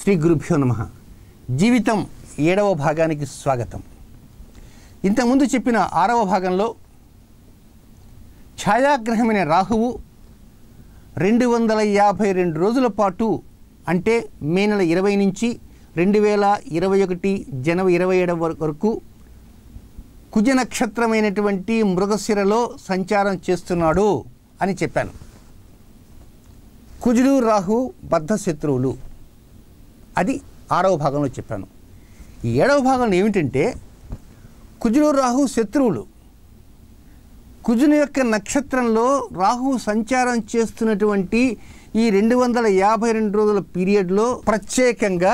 శ్రీ గురుభ్యో నమ జీవితం ఏడవ భాగానికి స్వాగతం ఇంతకుముందు చెప్పిన ఆరవ భాగంలో ఛాయాగ్రహమైన రాహువు రెండు వందల యాభై రెండు రోజుల పాటు అంటే మే నెల ఇరవై నుంచి రెండు వేల ఇరవై ఒకటి జనవరి ఇరవై ఏడవ వరకు కుజ నక్షత్రమైనటువంటి మృగశిరలో సంచారం చేస్తున్నాడు అని చెప్పాను కుజుడు రాహు బద్ధ శత్రువులు అది ఆరవ భాగంలో చెప్పాను ఈ ఏడవ భాగంలో ఏమిటంటే కుజుడు రాహు శత్రువులు కుజుని యొక్క నక్షత్రంలో రాహు సంచారం చేస్తున్నటువంటి ఈ రెండు వందల యాభై రెండు రోజుల పీరియడ్లో ప్రత్యేకంగా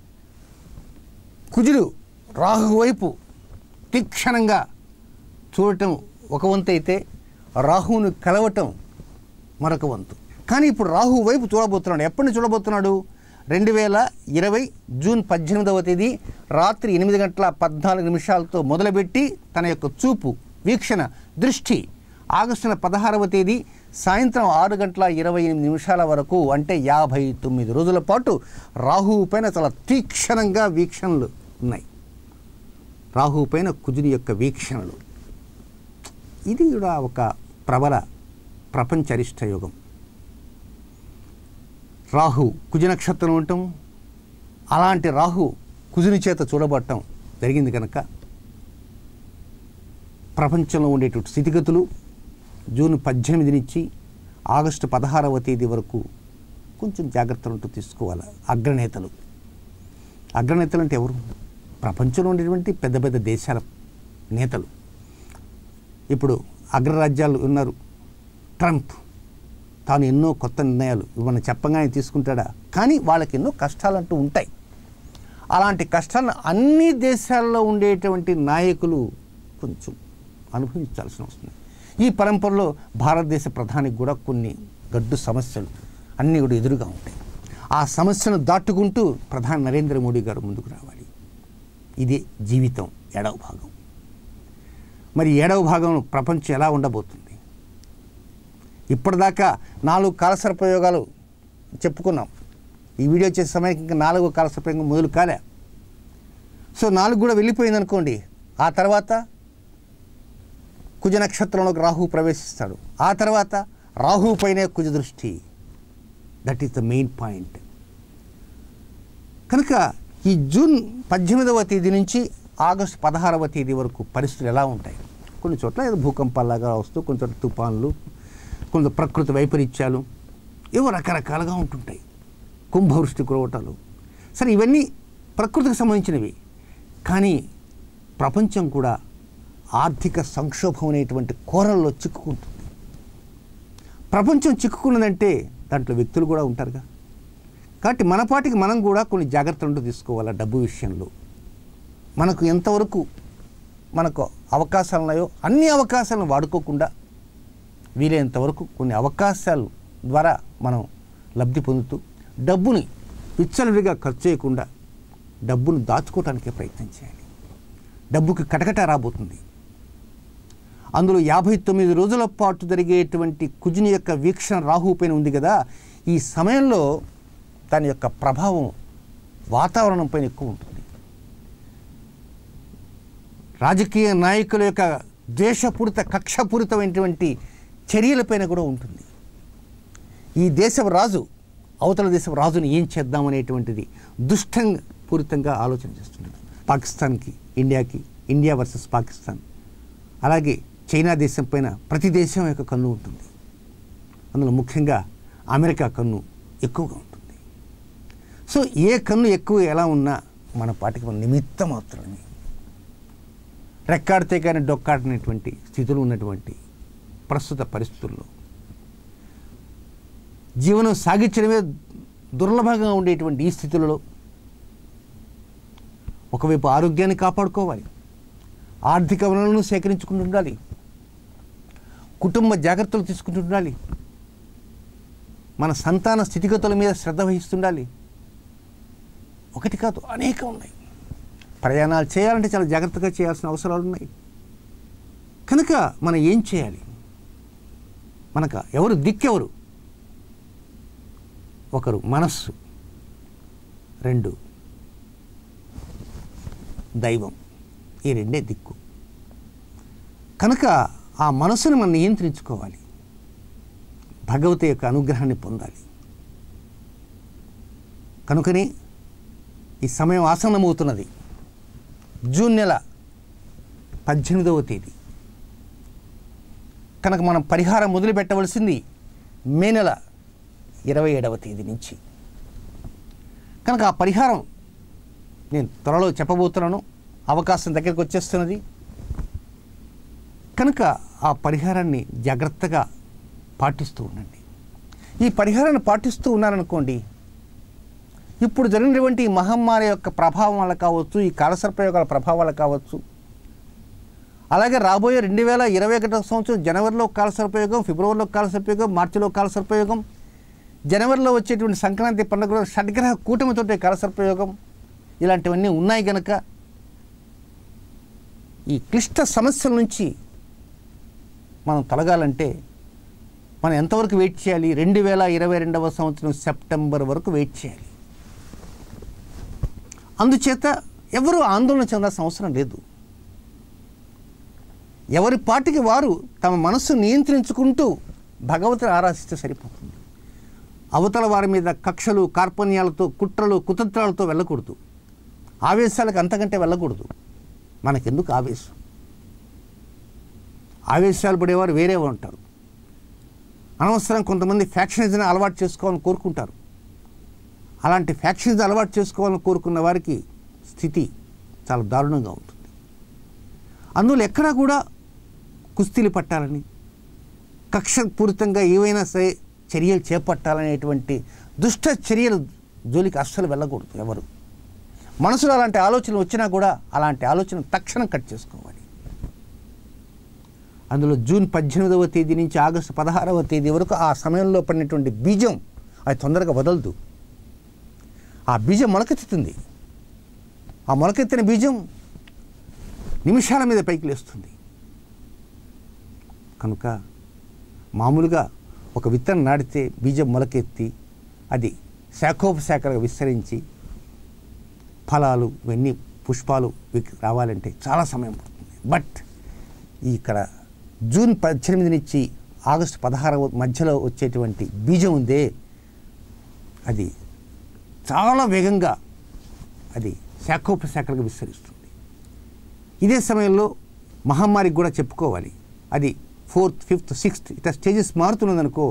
కుజుడు రాహు వైపు తీక్షణంగా చూడటం ఒక వంతు అయితే రాహువును కలవటం మరొక వంతు కానీ ఇప్పుడు రాహు వైపు చూడబోతున్నాడు ఎప్పటి నుంచి చూడబోతున్నాడు రెండు వేల ఇరవై జూన్ పద్దెనిమిదవ తేదీ రాత్రి ఎనిమిది గంటల పద్నాలుగు నిమిషాలతో మొదలుపెట్టి తన యొక్క చూపు వీక్షణ దృష్టి ఆగస్టున పదహారవ తేదీ సాయంత్రం ఆరు గంటల ఇరవై ఎనిమిది నిమిషాల వరకు అంటే యాభై తొమ్మిది రోజుల పాటు రాహువు పైన చాలా తీక్షణంగా వీక్షణలు ఉన్నాయి రాహువు పైన కుజుని యొక్క వీక్షణలు ఇది కూడా ఒక ప్రబల ప్రపంచ అరిష్ట యోగం రాహు కుజ నక్షత్రం ఉండటం అలాంటి రాహు కుజుని చేత చూడబడటం జరిగింది కనుక ప్రపంచంలో ఉండేటువంటి స్థితిగతులు జూన్ పద్దెనిమిది నుంచి ఆగస్టు పదహారవ తేదీ వరకు కొంచెం జాగ్రత్తలు ఉంటూ తీసుకోవాలి అగ్రనేతలు అగ్రనేతలు అంటే ఎవరు ప్రపంచంలో ఉండేటువంటి పెద్ద పెద్ద దేశాల నేతలు ఇప్పుడు అగ్రరాజ్యాలు ఉన్నారు ట్రంప్ తాను ఎన్నో కొత్త నిర్ణయాలు మనం చెప్పగానే తీసుకుంటాడా కానీ వాళ్ళకి ఎన్నో కష్టాలంటూ ఉంటాయి అలాంటి కష్టాలను అన్ని దేశాల్లో ఉండేటువంటి నాయకులు కొంచెం అనుభవించాల్సిన వస్తుంది ఈ పరంపరలో భారతదేశ ప్రధానికి కూడా కొన్ని గడ్డు సమస్యలు అన్నీ కూడా ఎదురుగా ఉంటాయి ఆ సమస్యను దాటుకుంటూ ప్రధాని నరేంద్ర మోడీ గారు ముందుకు రావాలి ఇదే జీవితం ఏడవ భాగం మరి ఏడవ భాగం ప్రపంచం ఎలా ఉండబోతుంది ఇప్పటిదాకా నాలుగు కాలసర ప్రయోగాలు చెప్పుకున్నాం ఈ వీడియో చేసే సమయానికి ఇంకా నాలుగో కాలసర ప్రయోగం మొదలు కాలే సో నాలుగు కూడా వెళ్ళిపోయింది అనుకోండి ఆ తర్వాత కుజ నక్షత్రంలోకి రాహు ప్రవేశిస్తాడు ఆ తర్వాత రాహు పైనే కుజ దృష్టి that is the main point కనుక ఈ జూన్ పద్దెనిమిదవ తేదీ నుంచి ఆగస్టు పదహారవ తేదీ వరకు పరిస్థితులు ఎలా ఉంటాయి కొన్ని చోట్ల ఏదో భూకంపాలాగా వస్తూ కొన్ని చోట్ల తుఫాన్లు కొంత ప్రకృతి వైపరీత్యాలు ఏవో రకరకాలుగా ఉంటుంటాయి కుంభవృష్టి కురవటాలు సరే ఇవన్నీ ప్రకృతికి సంబంధించినవి కానీ ప్రపంచం కూడా ఆర్థిక సంక్షోభం అనేటువంటి కోరల్లో చిక్కుకుంటుంది ప్రపంచం చిక్కుకున్నదంటే దాంట్లో వ్యక్తులు కూడా ఉంటారుగా కాబట్టి మన పాటికి మనం కూడా కొన్ని జాగ్రత్తలు తీసుకోవాలి డబ్బు విషయంలో మనకు ఎంతవరకు మనకు అవకాశాలు ఉన్నాయో అన్ని అవకాశాలను వాడుకోకుండా వీలైనంత వరకు కొన్ని అవకాశాల ద్వారా మనం లబ్ధి పొందుతూ డబ్బుని విచ్చలవిడిగా ఖర్చు చేయకుండా డబ్బును దాచుకోవటానికే ప్రయత్నం చేయాలి డబ్బుకి కటకట రాబోతుంది అందులో యాభై తొమ్మిది రోజుల పాటు జరిగేటువంటి కుజుని యొక్క వీక్షణ రాహు పైన ఉంది కదా ఈ సమయంలో దాని యొక్క ప్రభావం వాతావరణం పైన ఎక్కువ ఉంటుంది రాజకీయ నాయకుల యొక్క ద్వేషపూరిత కక్షపూరితమైనటువంటి చర్యలపైన కూడా ఉంటుంది ఈ దేశపు రాజు అవతల దేశపు రాజుని ఏం చేద్దామనేటువంటిది దుష్టంగా పూరితంగా ఆలోచన చేస్తున్నాడు పాకిస్తాన్కి ఇండియాకి ఇండియా వర్సెస్ పాకిస్తాన్ అలాగే చైనా దేశం పైన ప్రతి దేశం యొక్క కన్ను ఉంటుంది అందులో ముఖ్యంగా అమెరికా కన్ను ఎక్కువగా ఉంటుంది సో ఏ కన్ను ఎక్కువ ఎలా ఉన్నా మన పాటికి మన నిమిత్తం మాత్రమే రెక్కాడితే కానీ డొక్కాడినటువంటి స్థితిలో ఉన్నటువంటి ప్రస్తుత పరిస్థితుల్లో జీవనం సాగించడమే దుర్లభంగా ఉండేటువంటి ఈ స్థితులలో ఒకవైపు ఆరోగ్యాన్ని కాపాడుకోవాలి ఆర్థిక వనరులను సేకరించుకుంటూ ఉండాలి కుటుంబ జాగ్రత్తలు తీసుకుంటూ ఉండాలి మన సంతాన స్థితిగతుల మీద శ్రద్ధ వహిస్తుండాలి ఒకటి కాదు అనేకం ఉన్నాయి ప్రయాణాలు చేయాలంటే చాలా జాగ్రత్తగా చేయాల్సిన అవసరాలు ఉన్నాయి కనుక మనం ఏం చేయాలి మనకు ఎవరు దిక్కెవరు ఒకరు మనస్సు రెండు దైవం ఈ రెండే దిక్కు కనుక ఆ మనసును మనం నియంత్రించుకోవాలి భగవతి యొక్క అనుగ్రహాన్ని పొందాలి కనుకనే ఈ సమయం ఆసన్నమవుతున్నది జూన్ నెల పద్దెనిమిదవ తేదీ కనుక మనం పరిహారం మొదలు పెట్టవలసింది మే నెల ఇరవై ఏడవ తేదీ నుంచి కనుక ఆ పరిహారం నేను త్వరలో చెప్పబోతున్నాను అవకాశం దగ్గరికి వచ్చేస్తున్నది కనుక ఆ పరిహారాన్ని జాగ్రత్తగా పాటిస్తూ ఉండండి ఈ పరిహారాన్ని పాటిస్తూ ఉన్నారనుకోండి ఇప్పుడు జరిగినటువంటి ఈ మహమ్మారి యొక్క ప్రభావం వల్ల కావచ్చు ఈ కాలసర్పయోగాల ప్రభావం వల్ల కావచ్చు అలాగే రాబోయే రెండు వేల ఇరవై ఒకటో సంవత్సరం జనవరిలో కాలసర్పయోగం ఫిబ్రవరిలో కాలసర్పయోగం మార్చిలో కాలసర్పయోగం జనవరిలో వచ్చేటువంటి సంక్రాంతి పండుగలో షడ్గ్రహ కూటమితో కాలసర్పయోగం ఇలాంటివన్నీ ఉన్నాయి గనక ఈ క్లిష్ట సమస్యల నుంచి మనం తొలగాలంటే మనం ఎంతవరకు వెయిట్ చేయాలి రెండు వేల ఇరవై రెండవ సంవత్సరం సెప్టెంబర్ వరకు వెయిట్ చేయాలి అందుచేత ఎవరు ఆందోళన చెందాల్సిన అవసరం లేదు ఎవరి పాటికి వారు తమ మనస్సు నియంత్రించుకుంటూ భగవతిని ఆరాధిస్తే సరిపోతుంది అవతల వారి మీద కక్షలు కార్పణ్యాలతో కుట్రలు కుతంత్రాలతో వెళ్ళకూడదు ఆవేశాలకు అంతకంటే వెళ్ళకూడదు మనకెందుకు ఆవేశం ఆవేశాలు పడేవారు వేరే ఉంటారు అనవసరం కొంతమంది ఫ్యాక్షనిజం అలవాటు చేసుకోవాలని కోరుకుంటారు అలాంటి ఫ్యాక్షనిజం అలవాటు చేసుకోవాలని కోరుకున్న వారికి స్థితి చాలా దారుణంగా ఉంటుంది అందులో ఎక్కడా కూడా కుస్తీలు పట్టాలని కక్షపూరితంగా ఏవైనా సరే చర్యలు చేపట్టాలనేటువంటి దుష్ట చర్యలు జోలికి అస్సలు వెళ్ళకూడదు ఎవరు మనసులో అలాంటి ఆలోచనలు వచ్చినా కూడా అలాంటి ఆలోచన తక్షణం కట్ చేసుకోవాలి అందులో జూన్ పద్దెనిమిదవ తేదీ నుంచి ఆగస్టు పదహారవ తేదీ వరకు ఆ సమయంలో పడినటువంటి బీజం అది తొందరగా వదలదు ఆ బీజం మొలకెత్తుతుంది ఆ మొలకెత్తిన బీజం నిమిషాల మీద పైకి లేస్తుంది కనుక మామూలుగా ఒక విత్తనం నాటితే బీజం మొలకెత్తి అది శాఖోపశాఖలుగా విస్తరించి ఫలాలు ఇవన్నీ పుష్పాలు విక్- రావాలంటే చాలా సమయం పడుతుంది బట్ ఇక్కడ జూన్ పద్దెనిమిది నుంచి ఆగస్టు పదహారవ మధ్యలో వచ్చేటువంటి బీజం ఉందే అది చాలా వేగంగా అది శాఖోపశాఖలుగా విస్తరిస్తుంది ఇదే సమయంలో మహమ్మారికి కూడా చెప్పుకోవాలి అది ఫోర్త్ ఫిఫ్త్ సిక్స్త్ ఇట్లా స్టేజెస్ మారుతున్నదనుకో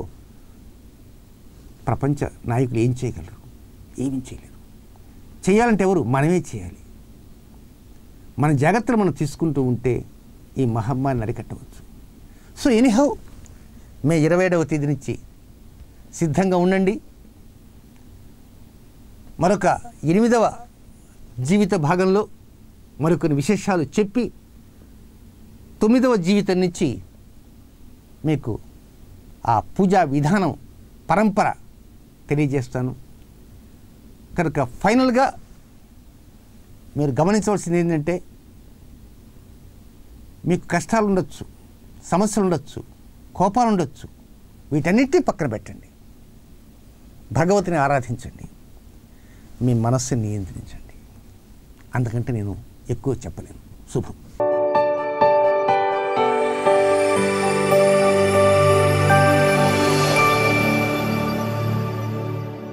ప్రపంచ నాయకులు ఏం చేయగలరు ఏమీ చేయలేరు చేయాలంటే ఎవరు మనమే చేయాలి మన జాగ్రత్తలు మనం తీసుకుంటూ ఉంటే ఈ మహమ్మారిని అరికట్టవచ్చు సో ఎనీహౌ మే ఇరవై ఏడవ తేదీ నుంచి సిద్ధంగా ఉండండి మరొక ఎనిమిదవ జీవిత భాగంలో మరికొన్ని విశేషాలు చెప్పి తొమ్మిదవ జీవితం నుంచి మీకు ఆ పూజా విధానం పరంపర తెలియజేస్తాను కనుక ఫైనల్గా మీరు గమనించవలసింది ఏంటంటే మీకు కష్టాలు ఉండొచ్చు సమస్యలు ఉండొచ్చు కోపాలు ఉండొచ్చు వీటన్నిటిని పక్కన పెట్టండి భగవతిని ఆరాధించండి మీ మనస్సుని నియంత్రించండి అంతకంటే నేను ఎక్కువ చెప్పలేను శుభం